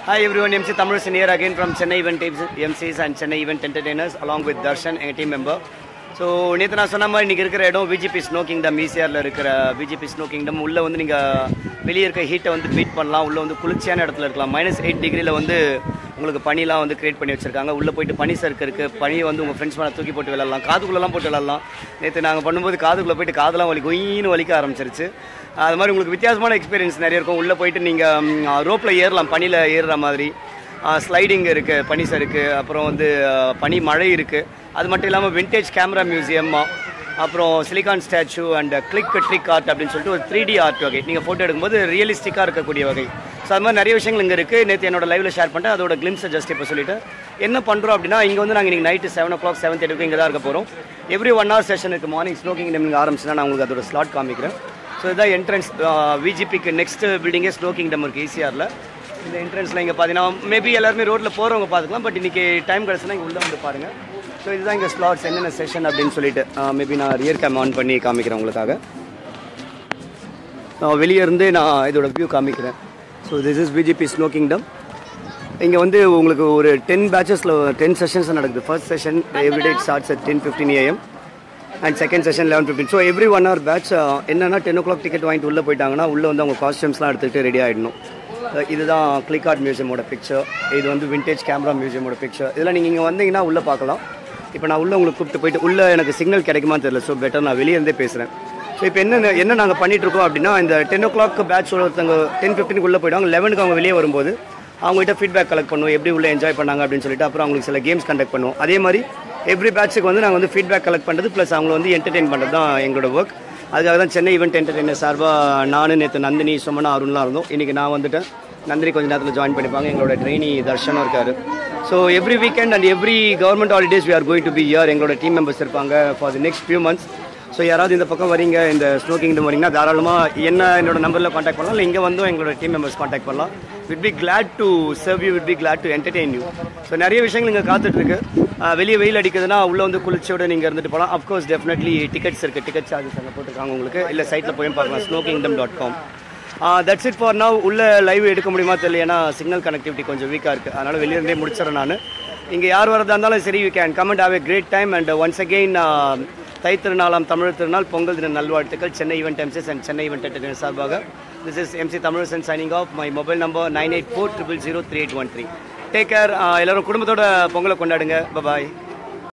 Hi everyone, MC Tamirusan here again from Chennai Event MCs and Chennai Event Entertainers along with Darshan, எங்கள் team member so நேற்று நான் சொன்ன மாதிரி இன்றைக்கி இருக்கிற இடம் விஜிபி ஸ்னோ கிங்டம் ஈசிஆரில் இருக்கிற விஜிபி ஸ்னோ கிங்டம் உள்ளே வந்து நீங்கள் வெளியே இருக்க ஹீட்டை வந்து பீட் பண்ணலாம் உள்ளே வந்து குளிர்ச்சியான இடத்துல இருக்கலாம் மைனஸ் எயிட் டிகிரியில் வந்து உங்களுக்கு பனிலாம் வந்து கிரியேட் பண்ணி வச்சிருக்காங்க உள்ளே போயிட்டு பனி சறுக்கு இருக்குது பனி வந்து உங்கள் ஃப்ரெண்ட்ஸ் மேலே தூக்கி போட்டு விளாட்லாம் காதுக்குள்ளெல்லாம் போட்டு விளாட்லாம் நேற்று நாங்கள் பண்ணும்போது காதுக்குள்ளே போயிட்டு காதெல்லாம் வலி கொயின்னு வலிக்க ஆரம்பிச்சிருச்சு அது மாதிரி உங்களுக்கு வித்தியாசமான எக்ஸ்பீரியன்ஸ் நிறைய இருக்கும் உள்ளே போயிட்டு நீங்கள் ரோப்பில் ஏறலாம் பனியில் ஏறுற மாதிரி ஸ்லைடிங் இருக்குது பனி சறுக்கு அப்புறம் வந்து அஹ், பனி மழை இருக்குது அது மட்டும் இல்லாமல் விண்டேஜ் கேமரா மியூசியம் அப்புறம் silicone statue and click trick art அப்படின்னு சொல்லிட்டு ஒரு த்ரீ டி ஆர்ட் வகை நீங்கள் ஃபோட்டோ எடுக்கும்போது ரியலிஸ்டிக்காக இருக்கக்கூடிய வகை ஸோ அது மாதிரி நிறைய விஷயங்கள் இங்கே இருக்குது நேற்று என்னோட லைவில் ஷேர் பண்ணிட்டேன் அதோட கிளிம்ஸை ஜஸ்ட் இப்போ சொல்லிட்டு என்ன பண்ணுறோம் அப்படின்னா இங்கே வந்து நாங்கள் இன்றைக்கி night seven o'clock seven தேர்ட்டிக்கு இங்கே தான் இருக்க போகிறோம் எவ்ரி ஒன் ஹவர் செஷன் இருக்குது மார்னிங் ஸ்னோக்கிங் நீங்கள் ஆரம்பிச்சுன்னா நான் உங்களுக்கு அதோட ஸ்லாட் காமிக்கிறேன் ஸோ இதுதான் என்ட்ரன்ஸ் விஜிபிக்கு நெக்ஸ்ட் பில்டிங்கே ஸ்னோ கிங்டம் இருக்குது ஈசிஆரில் இந்த என்ட்ரன்ஸில் இங்கே பார்த்தீங்கன்னா மேபி எல்லாருமே ரோட்டில் போகிறவங்க பார்த்துக்கலாம் பட் இன்றைக்கி டைம் கிடச்சுன்னா இங்கே உள்ளே வந்து பாருங்கள் ஸோ இதுதான் இங்கே ஸ்லாட்ஸ் என்னென்ன செஷன் அப்படின்னு சொல்லிட்டு மேபி நான் ரியர் கேம் ஆன் பண்ணி காமிக்கிறேன் உங்களுக்காக நான் வெளியே இருந்து நான் இதோட வியூ காமிக்கிறேன் so this is VGP snow kingdom இங்கே வந்து உங்களுக்கு ஒரு டென் பேச்சஸில் டென் செஷன்ஸ் நடக்குது first session everyday starts at ten fifteen AM and second session eleven fifteen so every one hour batch என்னன்னா டென் ஓ கிளாக் டிக்கெட் வாங்கிட்டு உள்ளே போயிட்டாங்கன்னா உள்ளே வந்து அவங்க காஸ்டியூம்ஸ்லாம் எடுத்துகிட்டு ரெடி ஆகிடணும் இதுதான் கிளிக் ஆர்ட் மியூசியமோட பிக்சர் இது வந்து விண்டேஜ் கேமரா மியூசியமோட பிக்சர் இதெல்லாம் நீங்கள் இங்கே வந்தீங்கன்னா உள்ளே பார்க்கலாம் இப்போ நான் உள்ளே உங்களுக்கு கூப்பிட்டு போயிட்டு உள்ளே எனக்கு சிக்னல் கிடைக்குமான்னு தெரியல ஸோ பெட்டர் நான் வெளியே இருந்தே பேசுகிறேன் ஸோ இப்போ என்ன என்ன நாங்கள் பண்ணிட்டு இருக்கோம் அப்படின்னா இந்த டென் ஓ கிளாக் பேட்ச் ஒருத்தவங்க டென் ஃபிஃப்டினுக்கு உள்ளே போயிடுவாங்க லெவனுக்கு அவங்க வெளியே வரும்போது அவங்ககிட்ட ஃபீட்பேக் கலெக்ட் பண்ணுவோம் எப்படி உள்ள என்ஜாய் பண்ணாங்க அப்படின்னு சொல்லிட்டு அப்புறம் அவங்களுக்கு சில கேம்ஸ் கண்டக்ட் பண்ணுவோம் அதே மாதிரி எவ்ரி பேட்சுக்கு வந்து நாங்கள் வந்து ஃபீட்பேக் கலெக்ட் பண்ணுறது ப்ளஸ் அவங்களை வந்து என்டர்டெயின் பண்ணுறது தான் எங்களோட ஒர்க் அதுக்காக தான் சென்னை ஈவெண்ட் என்டர்டெய்னர் சார்பாக நான் நேற்று நந்தினி சுமனா அருண்லாம் இருந்தோம் இன்றைக்கி நான் வந்துட்டேன் நந்தினி கொஞ்ச நேரத்தில் ஜாயின் பண்ணிப்பாங்க எங்களோட ட்ரெயினி தர்ஷனும் இருக்காரு so every weekend and every government holidays we are going to be here எங்களோட டீம் மெம்பர்ஸ் இருப்பாங்க for the next few months so யாராவது இந்த பக்கம் வரீங்க இந்த ஸ்னோ கிங்டம் வரீங்கன்னா தாராளமாக என்ன என்னோட நம்பரில் காண்டாக்ட் பண்ணலாம் இல்லை இங்கே வந்தும் எங்களோட டீம் மெம்பர்ஸ் காண்டாக்ட் பண்ணலாம் we'd be glad to serve you we'd be glad to entertain you so நிறைய விஷயங்கள் இங்கே காத்துட்ருக்கு வெளியே வெயில் அடிக்குதுன்னா உள்ளே வந்து குளிர்ச்சியோட நீங்கள் இருந்துட்டு போகலாம் அஃப்கோர்ஸ் டெஃபினெட்லி டிக்கெட்ஸ் இருக்குது டிக்கெட் சார்ஜஸ் அங்கே போட்டிருக்காங்க உங்களுக்கு இல்லை சைட்டில் போய் பார்க்கலாம் snow kingdom dot com that's it for now உள்ள லைவ் எடுக்க முடியுமா தெரியல ஏன்னா சிக்னல் கனெக்டிவிட்டி கொஞ்சம் வீக்காக இருக்குது அதனால் வெளியே இருந்தே முடிச்சிடறேன் நான் இங்கே யார் வரதா இருந்தாலும் சரி you can comment have a great time and once again தை திருநாளாம் தமிழ் திருநாள் பொங்கல் தின நல்வாழ்த்துக்கள் Chennai event MCs and Chennai event entertainer சார்பாக this is MC Tamizhasan signing off my mobile number nine eight four triple zero three eight one three take care எல்லாரும் குடும்பத்தோட பொங்கலை கொண்டாடுங்க பாய்